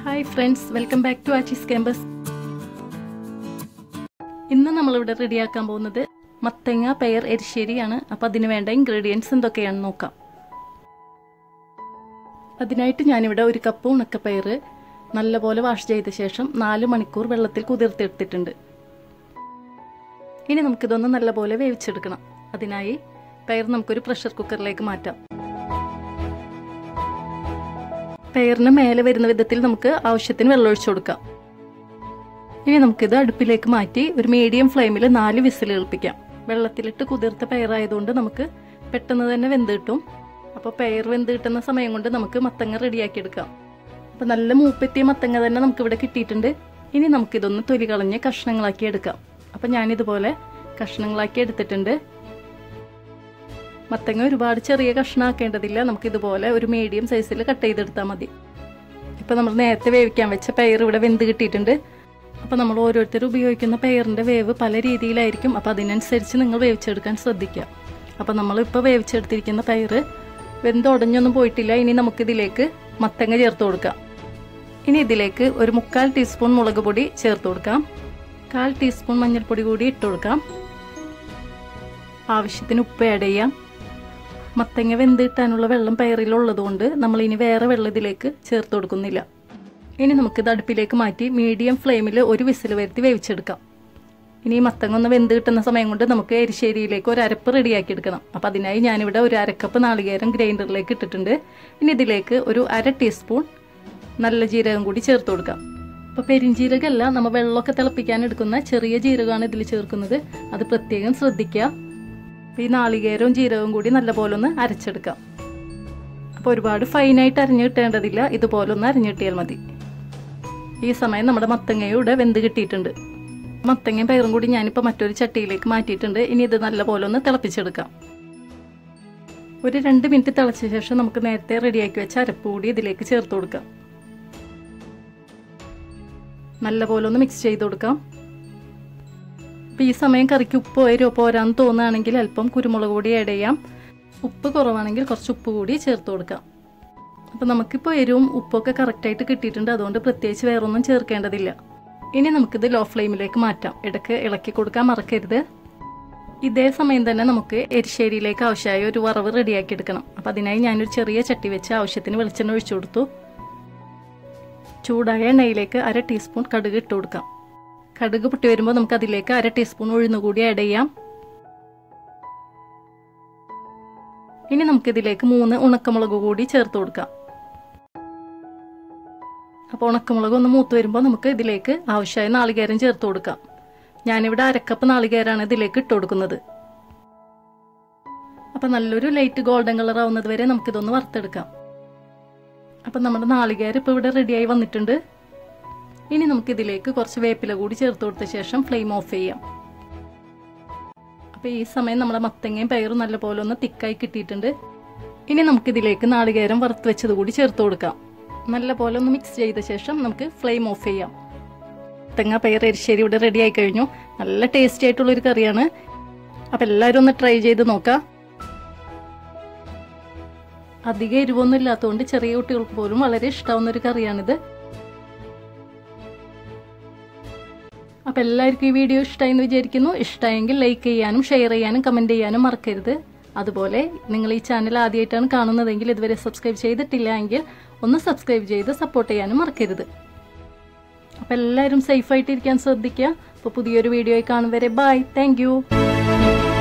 hi friends welcome back to Aachi's campus ഇന്ന് നമ്മളിവിടെ റെഡിയാക്കാൻ പോകുന്നത് മത്തങ്ങ പെയർ എരിശ്ശേരിയാണ് അപ്പം അതിന് വേണ്ട ഇൻഗ്രീഡിയൻസ് എന്തൊക്കെയാണെന്ന് നോക്കാം അതിനായിട്ട് ഞാനിവിടെ ഒരു കപ്പ് ഉണക്കപ്പയർ നല്ലപോലെ വാഷ് ചെയ്ത ശേഷം നാല് മണിക്കൂർ വെള്ളത്തിൽ കുതിർത്തെടുത്തിട്ടുണ്ട് ഇനി നമുക്കിതൊന്ന് നല്ലപോലെ വേവിച്ചെടുക്കണം അതിനായി പയർ നമുക്കൊരു പ്രഷർ കുക്കറിലേക്ക് മാറ്റാം പയറിന് മേലെ വരുന്ന വിധത്തിൽ നമുക്ക് ആവശ്യത്തിന് വെള്ളം ഒഴിച്ചു കൊടുക്കാം ഇനി നമുക്കിത് അടുപ്പിലേക്ക് മാറ്റി ഒരു മീഡിയം ഫ്ലെയിമിൽ നാല് വിസിൽ കേൾപ്പിക്കാം വെള്ളത്തിലിട്ട് കുതിർത്ത പയറായതുകൊണ്ട് നമുക്ക് പെട്ടെന്ന് തന്നെ വെന്ത് കിട്ടും അപ്പോൾ പയർ വെന്ത് കിട്ടുന്ന സമയം കൊണ്ട് നമുക്ക് മത്തങ്ങ റെഡിയാക്കി എടുക്കാം അപ്പോൾ നല്ല മൂപ്പെത്തിയ മത്തങ്ങ തന്നെ നമുക്കിവിടെ കിട്ടിയിട്ടുണ്ട് ഇനി നമുക്കിതൊന്ന് തൊലി കളഞ്ഞ് കഷ്ണങ്ങളാക്കി എടുക്കാം അപ്പം ഞാനിതുപോലെ കഷ്ണങ്ങളാക്കി എടുത്തിട്ടുണ്ട് മത്തങ്ങ ഒരുപാട് ചെറിയ കഷ്ണമാക്കേണ്ടതില്ല നമുക്കിതുപോലെ ഒരു മീഡിയം സൈസിൽ കട്ട് ചെയ്തെടുത്താൽ മതി ഇപ്പം നമ്മൾ നേരത്തെ വേവിക്കാൻ വെച്ച പയർ ഇവിടെ വെന്ത് കിട്ടിയിട്ടുണ്ട് അപ്പോൾ നമ്മൾ ഓരോരുത്തർ ഉപയോഗിക്കുന്ന പയറിൻ്റെ വേവ് പല രീതിയിലായിരിക്കും അപ്പോൾ അതിനനുസരിച്ച് നിങ്ങൾ വേവിച്ചെടുക്കാൻ ശ്രദ്ധിക്കുക അപ്പോൾ നമ്മളിപ്പോൾ വേവിച്ചെടുത്തിരിക്കുന്ന പയർ വെന്തുടഞ്ഞൊന്നും പോയിട്ടില്ല ഇനി നമുക്കിതിലേക്ക് മത്തങ്ങ ചേർത്ത് കൊടുക്കാം ഇനി ഇതിലേക്ക് ഒരു മുക്കാൽ ടീസ്പൂൺ മുളക് പൊടി ചേർത്ത് കൊടുക്കാം കാൽ ടീസ്പൂൺ മഞ്ഞൾപ്പൊടി കൂടി ഇട്ട് കൊടുക്കാം ആവശ്യത്തിന് ഉപ്പ് ആഡ് ചെയ്യാം മത്തങ്ങ വെന്ത് കിട്ടാനുള്ള വെള്ളം പയറിലുള്ളതുകൊണ്ട് നമ്മൾ ഇനി വേറെ വെള്ളം ഇതിലേക്ക് ചേർത്ത് കൊടുക്കുന്നില്ല ഇനി നമുക്കിത് അടുപ്പിലേക്ക് മാറ്റി മീഡിയം ഫ്ലെയിമിൽ ഒരു വിസിൽ വരുത്തി വേവിച്ചെടുക്കാം ഇനി ഈ മത്തങ്ങ ഒന്ന് വെന്ത് കിട്ടുന്ന സമയം കൊണ്ട് നമുക്ക് എരിശ്ശേരിയിലേക്ക് ഒരു അരപ്പ് റെഡിയാക്കി എടുക്കണം അപ്പോൾ അതിനായി ഞാനിവിടെ ഒരു അരക്കപ്പ് നാളികേരം ഗ്രൈൻഡറിലേക്ക് ഇട്ടിട്ടുണ്ട് ഇനി ഇതിലേക്ക് ഒരു അര ടീസ്പൂൺ നല്ല ജീരകം കൂടി ചേർത്ത് കൊടുക്കാം അപ്പോൾ പെരിഞ്ജീരകമല്ല നമ്മൾ വെള്ളമൊക്കെ തിളപ്പിക്കാൻ എടുക്കുന്ന ചെറിയ ജീരകമാണ് ഇതിൽ ചേർക്കുന്നത് അത് പ്രത്യേകം ശ്രദ്ധിക്കുക അപ്പോൾ ഈ നാളികേരവും ജീരകവും കൂടി നല്ലപോലെ ഒന്ന് അരച്ചെടുക്കാം അപ്പോൾ ഒരുപാട് ഫൈനായിട്ട് അരിഞ്ഞു കിട്ടേണ്ടതില്ല ഇതുപോലെ ഒന്ന് അരിഞ്ഞു കിട്ടിയാൽ മതി ഈ സമയം നമ്മുടെ മത്തങ്ങയും ഇവിടെ വെന്ത് കിട്ടിയിട്ടുണ്ട് മത്തങ്ങയും പയറും കൂടി ഞാനിപ്പോൾ മറ്റൊരു ചട്ടിയിലേക്ക് മാറ്റിയിട്ടുണ്ട് ഇനി ഇത് നല്ലപോലെ ഒന്ന് തിളപ്പിച്ചെടുക്കാം ഒരു രണ്ട് മിനിറ്റ് തിളച്ച ശേഷം നമുക്ക് നേരത്തെ റെഡിയാക്കി വെച്ച അരപ്പ് കൂടി ഇതിലേക്ക് ചേർത്ത് കൊടുക്കാം നല്ലപോലെ ഒന്ന് മിക്സ് ചെയ്ത് കൊടുക്കാം അപ്പോൾ ഈ സമയം കറിക്ക് ഉപ്പ് എരിവോ പോരാന്ന് തോന്നുകയാണെങ്കിൽ അല്പം കുരുമുളക് പൊടി ആഡ് ചെയ്യാം ഉപ്പ് കുറവാണെങ്കിൽ കുറച്ച് ഉപ്പ് കൂടി ചേർത്ത് കൊടുക്കാം അപ്പോൾ നമുക്കിപ്പോൾ എരിവും ഉപ്പൊക്കെ കറക്റ്റായിട്ട് കിട്ടിയിട്ടുണ്ട് അതുകൊണ്ട് പ്രത്യേകിച്ച് വേറൊന്നും ചേർക്കേണ്ടതില്ല ഇനി നമുക്കിത് ലോ ഫ്ലെയിമിലേക്ക് മാറ്റാം ഇടയ്ക്ക് ഇളക്കി കൊടുക്കാൻ മറക്കരുത് ഇതേ സമയം തന്നെ നമുക്ക് എരിശ്ശേരിയിലേക്ക് ആവശ്യമായ ഒരു വറവ് റെഡിയാക്കി എടുക്കണം അപ്പോൾ അതിനായി ഞാനൊരു ചെറിയ ചട്ടി വെച്ച് ആവശ്യത്തിന് വെളിച്ചെണ്ണ ഒഴിച്ചു കൊടുത്തു ചൂടായ എണ്ണയിലേക്ക് അര ടീസ്പൂൺ കടുക് ഇട്ട് കൊടുക്കാം കടുക് പൊട്ടി വരുമ്പോൾ നമുക്ക് അതിലേക്ക് അര ടീസ്പൂൺ ഉഴുന്നുകൂടി ആഡ് ചെയ്യാം ഇനി നമുക്കിതിലേക്ക് മൂന്ന് ഉണക്കമുളക് കൂടി ചേർത്ത് കൊടുക്കാം അപ്പോൾ ഉണക്കമുളക് ഒന്ന് മൂത്ത് വരുമ്പോൾ നമുക്ക് ഇതിലേക്ക് ആവശ്യമായ നാളികേരം ചേർത്ത് കൊടുക്കാം ഞാനിവിടെ അരക്കപ്പ് നാളികേരാണ് ഇതിലേക്ക് ഇട്ട് കൊടുക്കുന്നത് അപ്പം നല്ലൊരു ലൈറ്റ് ഗോൾഡൻ കളർ ആവുന്നത് വരെ നമുക്കിതൊന്ന് വറുത്തെടുക്കാം അപ്പം നമ്മുടെ നാളികേരം ഇപ്പോൾ ഇവിടെ റെഡിയായി വന്നിട്ടുണ്ട് ഇനി നമുക്ക് ഇതിലേക്ക് കുറച്ച് വേപ്പില കൂടി ചേർത്ത് കൊടുത്ത ശേഷം ഫ്ലെയിം ഓഫ് ചെയ്യാം അപ്പോൾ ഈ സമയം നമ്മുടെ മത്തങ്ങയും പയറും നല്ലപോലെ ഒന്ന് തിക്കായി കിട്ടിയിട്ടുണ്ട് ഇനി നമുക്കിതിലേക്ക് നാളികേരം വറുത്ത് വെച്ചത് കൂടി ചേർത്ത് കൊടുക്കാം നല്ലപോലെ ഒന്ന് മിക്സ് ചെയ്ത ശേഷം നമുക്ക് ഫ്ലെയിം ഓഫ് ചെയ്യാം മത്തങ്ങ പയർ എരിശ്ശേരി ഇവിടെ റെഡി ആയി കഴിഞ്ഞു നല്ല ടേസ്റ്റി ആയിട്ടുള്ളൊരു കറിയാണ് അപ്പം എല്ലാവരും ഒന്ന് ട്രൈ ചെയ്ത് നോക്കാം അധികം എരിവൊന്നും ഇല്ലാത്തതുകൊണ്ട് ചെറിയ കുട്ടികൾക്ക് പോലും വളരെ ഇഷ്ടമാവുന്ന ഒരു കറിയാണിത് അപ്പോൾ എല്ലാവർക്കും ഈ വീഡിയോ ഇഷ്ടമായി എന്ന് വിചാരിക്കുന്നു ഇഷ്ടമായെങ്കിൽ ലൈക്ക് ചെയ്യാനും ഷെയർ ചെയ്യാനും കമൻറ്റ് ചെയ്യാനും മറക്കരുത് അതുപോലെ നിങ്ങൾ ഈ ചാനൽ ആദ്യമായിട്ടാണ് കാണുന്നതെങ്കിൽ ഇതുവരെ സബ്സ്ക്രൈബ് ചെയ്തിട്ടില്ല എങ്കിൽ ഒന്ന് സബ്സ്ക്രൈബ് ചെയ്ത് സപ്പോർട്ട് ചെയ്യാനും മറക്കരുത് അപ്പോൾ എല്ലാവരും സേഫായിട്ടിരിക്കാൻ ശ്രദ്ധിക്കുക അപ്പോൾ പുതിയൊരു വീഡിയോയിൽ കാണും വരെ ബൈ താങ്ക്